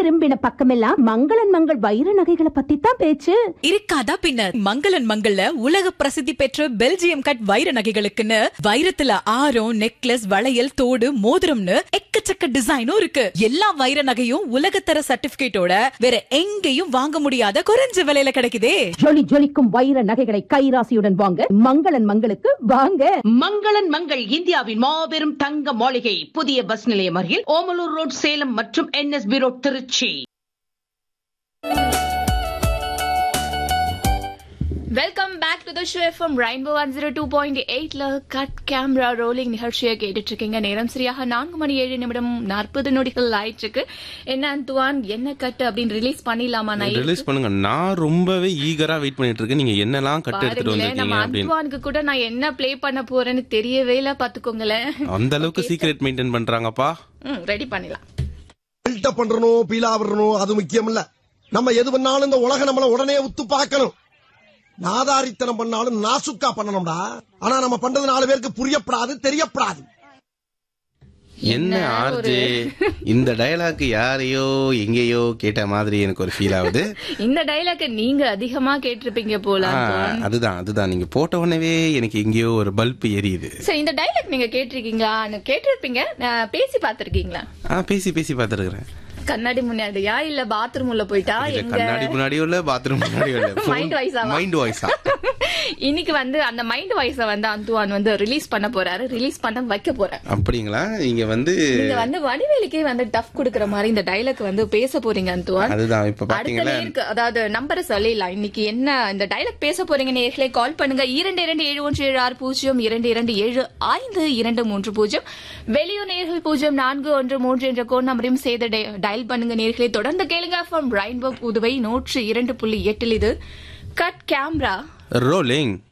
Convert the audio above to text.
திரும்பின பக்கமெல்லாம் மங்களன் மங்கள் வைர நகைகளை பத்தி தான் பேச்சு இருக்காதா பின்ன மங்களன் மங்கள்ல உலக பிரசித்தி பெற்ற பெல்ஜியம் கட் வைர நகைகளுக்குன்னு வைரத்துல ஆரம் நெக்லஸ் வளையல் தோடு மோதிரம்னு எக்கச்சக்க டிசைனும் இருக்கு எல்லா வைர நகையும் உலகத்தர சர்டிபிகேட்டோட வேற எங்கேயும் வாங்க முடியாத குறைஞ்ச விலையில கிடைக்குதே ஜொலி ஜொலிக்கும் வைர நகைகளை கைராசியுடன் வாங்க மங்களன் மங்களுக்கு வாங்க மங்களன் மங்கள் இந்தியாவின் மாபெரும் தங்க மாளிகை புதிய பஸ் நிலையம் அருகில் ஓமலூர் ரோட் சேலம் மற்றும் NSB road Tiruchi welcome back to the show FM Rainbow one zero two point எயிட்ல கட் கேமரா ரோலிங் நிகழ்ச்சியை கேட்டுட்டு இருக்கீங்க நேரம் சரியாக நான்கு மணி ஏழு நிமிடம் நாற்பது நொடிகள் ஆயிட்டு இருக்கு என்ன அந்துவான் என்ன கட் அப்படின்னு ரிலீஸ் பண்ணிடலாமா நான் ரிலீஸ் பண்ணுங்க நான் ரொம்பவே ஈகரா வெயிட் பண்ணிட்டு இருக்கேன் நீங்க என்னெல்லாம் கட்டு எடுத்துட்டு பாருங்களேன் நம்ம வந்திருக்கீங்க அப்படின்னு அந்துவானுக்கு கூட நான் என்ன ப்ளே பண்ண போறேன்னு தெரியவே இல்ல பாத்துக்கோங்களேன் அந்த அளவுக்கு சீக்ரெட் மெயின்டைன் பண்றாங்கப்பா ம் ரெடி பண்ணிடலாம் பில்டப் பண்றணும் பீலா விடணும் அது முக்கியம் இல்ல நம்ம எது பண்ணாலும் இந்த உலகம் நம்மள உடனே உத்து பார்க்கணும் நாதாரித்தனம் பண்ணாலும் நாசுக்கா பண்ணணும்டா ஆனா நம்ம பண்றது நாலு பேருக்கு புரியப்படாது தெரியப்படாது என்ன ஆர்ஜே இந்த டயலாக் யாரையோ எங்கேயோ கேட்ட மாதிரி எனக்கு ஒரு ஃபீல் ஆகுது இந்த டைலாக் நீங்க அதிகமா கேட்டிருப்பீங்க போல ஆ, அந்துவான். அதுதான் அதுதான் நீங்க போட்ட உடனே எனக்கு எங்கேயோ ஒரு பல்ப் எரியுது சரி இந்த டைலாக் நீங்க கேட்டிருக்கீங்களா கேட்டிருப்பீங்க நான் பேசி பாத்திருக்கீங்களா ஆ பேசி பேசி பார்த்துருக்கிறேன் கண்ணாடி முன்னாடியா இல்ல பாத்ரூம் உள்ள போயிட்டா இல்ல எங்க கண்ணாடி முன்னாடியும் இல்ல பாத்ரூம் முன்னாடியும் இல்ல Mind voice ஆவா? மைண்ட் வாய்ஸா இன்னைக்கு வந்து அந்த மைண்ட் வாய்ஸ வந்து அந்துவான் வந்து ரிலீஸ் பண்ண போறாரு ரிலீஸ் பண்ண வைக்க போறாரு அப்படிங்களா நீங்க வந்து நீங்க வந்து வடிவேலுக்கே வந்து டஃப் குடுக்கற மாதிரி இந்த டைலாக் வந்து பேச போறீங்க அந்துவான் அதுதான் இப்ப அடுத்த பாத்தீங்களா நேருக்கு அதாவது நம்பரை சொல்லிடலாம் இன்னைக்கு என்ன இந்த டைலாக் பேச போறீங்க நேர்களே கால் பண்ணுங்க இரண்டு இரண்டு ஏழு ஒன்று ஏழு ஆறு பூஜ்ஜியம் இரண்டு இரண்டு ஏழு ஐந்து இரண்டு மூன்று பூஜ்ஜியம் வெளியூர் நேர்கள் பூஜ்ஜியம் நான்கு ஒன்று மூன்று என்ற கோன் நம்பரையும் செய்து டயல் பண்ணுங்க நேர்களே தொடர்ந்து கேளுங்க ஃப்ரம் ரெயின்போ புதுவை நூற்று இரண்டு புள்ளி எட்டில் இது கட் கேமரா ரோலிங்